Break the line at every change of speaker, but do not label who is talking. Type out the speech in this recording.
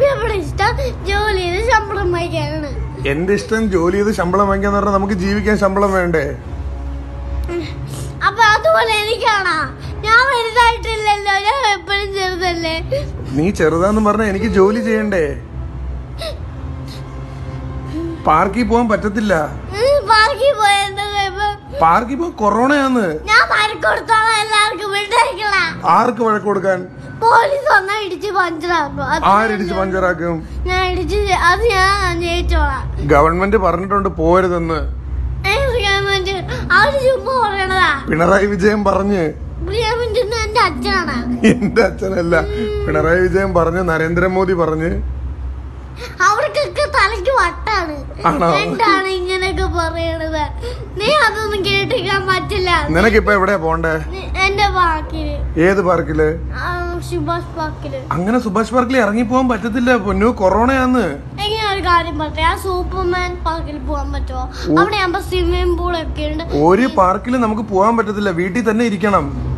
ഇവിടെ ഇഷ്ടം ജോലി ചെയ്ത് ശമ്പളം വാങ്ങിക്കാനാണ്
എന്റെ ഇഷ്ടം ജോലി ചെയ്ത് ശമ്പളം വാങ്ങിക്കാന്ന് പറഞ്ഞാൽ നമുക്ക് ജീവിക്കാൻ ശമ്പളം വേണ്ടേ
അപ്പൊ അതുപോലെ എനിക്കാണാ ഞാൻ വലുതായിട്ടില്ലല്ലോ ഞാൻ എപ്പോഴും ചെറുതല്ലേ
നീ ചെറുതാന്ന് പറഞ്ഞാൽ എനിക്ക് ജോലി ചെയ്യണ്ടേ പാർക്കിൽ പോകാൻ പറ്റത്തില്ല
ഉം, പാർക്കിൽ പോയെന്താ കുഴപ്പം
പാർക്കിൽ പോകാൻ കൊറോണയാന്ന്
ഞാൻ മരക്കൊടുത്തോളാം എല്ലാവർക്കും വിട്ടേക്കള
ആർക്ക് വഴക്ക് കൊടുക്കാൻ
പോലീസ് വന്നാ ഇടിച്ച് പഞ്ചറാക്കും അത്
ആരിടിച്ച് പഞ്ചറാക്കും
ഞാൻ ഇടിച്ച് ജെ- അത് ഞാൻ ജയിച്ചോളാം
ഗവൺമെന്റ് പറഞ്ഞിട്ടുണ്ട് പോരുതെന്ന്
ഗവൺമെന്റ് അവര് ചുമ്മാ പറയണതാ
പിണറായി വിജയൻ പറഞ്ഞ്
ഗവൺമെന്റ് എന്റെ അച്ഛനാണ്
എന്റെ അച്ഛനല്ല പിണറായി വിജയൻ പറഞ്ഞ് നരേന്ദ്രമോദി പറഞ്ഞ്
അവർക്കൊക്കെ തലയ്ക്ക് വട്ടാണ്
ആണോ?
എന്താണ് ഇങ്ങനെയൊക്കെ പറയണത് നീ അതൊന്നും കേട്ടിരിക്കാൻ പറ്റില്ല
നിനക്കിപ്പോ എവിടെയാ പോണ്ടേ
നീ- എന്റെ പാർക്കില്
ഏത് പാർക്കില്
ആ, സുഭാഷ് പാർക്കില്
അങ്ങനെ സുഭാഷ് പാർക്കിൽ ഇറങ്ങി പോകാൻ പറ്റത്തില്ല പൊന്നു കൊറോണയാന്ന്
എങ്ങനെ ഒരു കാര്യം പറട്ടെ ആ സൂപ്പർമാൻ പാർക്കിൽ പോകാൻ പറ്റുമോ അവിടെ ആകുമ്പോ സ്വിമ്മിംഗ് പൂൾ ഒക്കെ ഉണ്ട്
ഒരു പാർക്കിൽ നമുക്ക് പോകാൻ പറ്റത്തില്ല വീട്ടിൽ തന്നെ ഇരിക്കണം